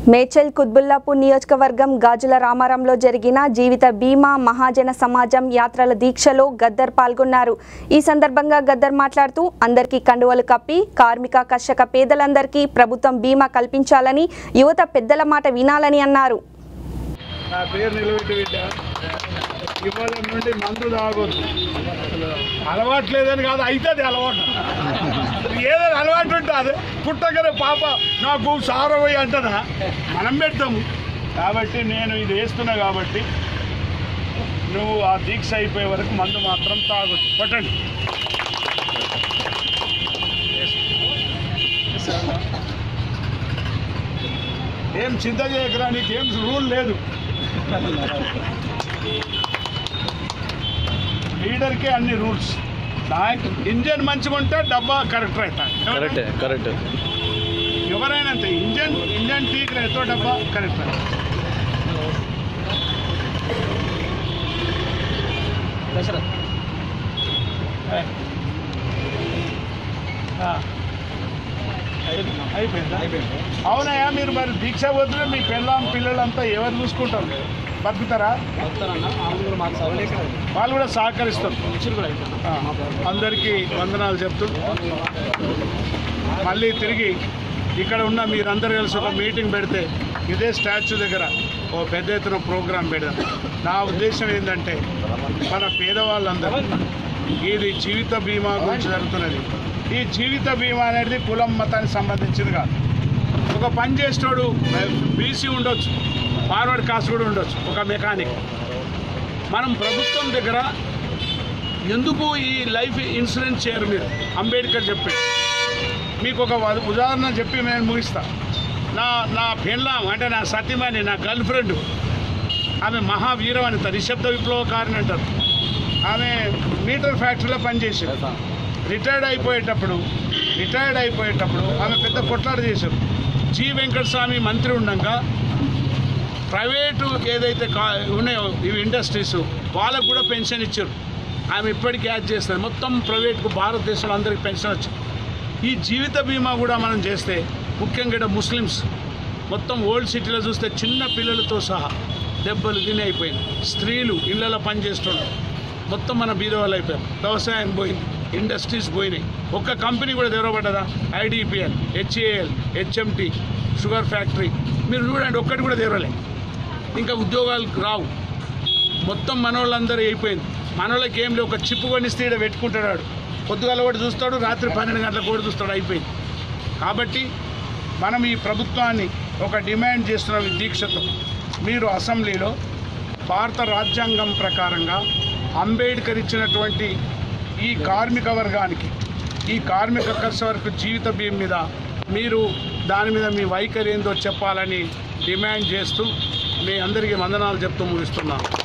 మేచల్ కుత్బుల్లాపూర్ నియోజకవర్గం గాజుల రామారంలో జరిగిన జీవిత బీమా మహాజన సమాజం యాత్రల దీక్షలో గద్దర్ పాల్గొన్నారు ఈ సందర్భంగా గద్దర్ మాట్లాడుతూ అందరికీ కండువలు కప్పి కార్మిక కర్షక పేదలందరికీ ప్రభుత్వం బీమా కల్పించాలని యువత పెద్దల మాట వినాలని అన్నారు నా పేరు నిలబెట్టి బిడ్డ ఇవాళ నుండి మందు తాగొద్దు అలవాటు లేదని కాదు అవుతుంది అలవాటు ఏదో అలవాటు ఉంటుంది పుట్టగానే పాప నాకు సారవయ్యి అంటదా మనం పెడతాము కాబట్టి నేను ఇది వేస్తున్నా కాబట్టి నువ్వు ఆ దీక్ష అయిపోయే వరకు మందు మాత్రం తాగొద్దు పట్టండి ఏం చింత చేయకరా నీకేం రూల్ లేదు లీడర్కే అన్ని రూల్స్ ఇంజన్ మంచిగా ఉంటే డబ్బా కరెక్ట్ అవుతాయి కరెక్టే కరెక్ట్ ఎవరైనా అంతే ఇంజన్ ఇంజన్ టీక్ రైతో డబ్బా కరెక్ట్ అయిపోయిందా అవునయ్యా మీరు మరి దీక్ష పోతుంటే మీ పిల్లం పిల్లలంతా ఎవరు చూసుకుంటారు బతుకుతారా వాళ్ళు కూడా సహకరిస్తారు ఆ, అందరికీ వందనాలు చెప్తూ మళ్ళీ తిరిగి ఇక్కడ ఉన్న మీరందరూ కలిసి ఒక మీటింగ్ పెడితే ఇదే స్టాచ్యూ దగ్గర ఓ పెద్ద ఎత్తున ప్రోగ్రాం పెడదాం నా ఉద్దేశం ఏంటంటే మన పేదవాళ్ళందరూ ఇది జీవిత బీమా గురించి జరుగుతున్నది ఈ జీవిత బీమా అనేది కులం మతానికి సంబంధించింది కాదు ఒక పని చేసేటోడు బీసీ ఉండొచ్చు ఫార్వర్డ్ కాస్ట్ కూడా ఉండొచ్చు ఒక మెకానిక్ మనం ప్రభుత్వం దగ్గర ఎందుకు ఈ లైఫ్ ఇన్సూరెన్స్ చేయరు మీరు అంబేద్కర్ చెప్పి మీకు ఒక ఉద- ఉదాహరణ చెప్పి నేను ముగిస్తా నా నా పెళ్ళాం అంటే నా సతీమణి నా గర్ల్ ఫ్రెండ్ ఆమె మహావీరం అని నిశ్శబ్ద విప్లవకారిని అంటారు ఆమె మీటర్ ఫ్యాక్టరీలో పనిచేసేది రిటైర్డ్ అయిపోయేటప్పుడు రిటైర్డ్ అయిపోయేటప్పుడు ఆమె పెద్ద కొట్లాట చేశారు జి వెంకటస్వామి మంత్రి ఉండగా ప్రైవేటు ఏదైతే కా ఉన్నాయో ఇవి ఇండస్ట్రీస్ వాళ్ళకు కూడా పెన్షన్ ఇచ్చారు ఆమె ఇప్పటికీ యాడ్ చేస్తారు మొత్తం ప్రైవేట్కు భారతదేశంలో అందరికి పెన్షన్ వచ్చింది ఈ జీవిత బీమా కూడా మనం చేస్తే ముఖ్యంగా ఇక్కడ ముస్లిమ్స్ మొత్తం ఓల్డ్ సిటీలో చూస్తే చిన్న పిల్లలతో సహా దెబ్బలు తిని అయిపోయింది స్త్రీలు ఇళ్ళలో పనిచేస్తున్నారు మొత్తం మన బీద వాళ్ళు అయిపోయారు వ్యవసాయం పోయింది ఇండస్ట్రీస్ పోయినాయి ఒక్క కంపెనీ కూడా తెరవబడ్డదా I D P L H A L H M T sugar factory మీరు చూడండి ఒక్కటి కూడా తెరవలే ఇంకా ఉద్యోగాలు రావు మొత్తం మనోళ్ళందరూ అయిపోయింది మనోళ్ళకి ఏం లేవు ఒక చిప్పు కొనిస్తే ఈడ పెట్టుకుంటాడు వాడు. పొద్దుగాల కూడా చూస్తాడు రాత్రి పన్నెండు గంటలకు కూడా చూస్తాడు అయిపోయింది కాబట్టి మనం ఈ ప్రభుత్వాన్ని ఒక డిమాండ్ చేస్తున్న ఈ దీక్షతో మీరు అసెంబ్లీలో భారత రాజ్యాంగం ప్రకారంగా అంబేద్కర్ ఇచ్చినటువంటి ఈ కార్మిక వర్గానికి ఈ కార్మిక కర్షకు జీవిత బీమా మీద మీరు దాని మీద మీ వైఖరి ఏందో చెప్పాలని డిమాండ్ చేస్తూ మీ అందరికీ వందనాలు చెప్తూ ముగిస్తున్నాను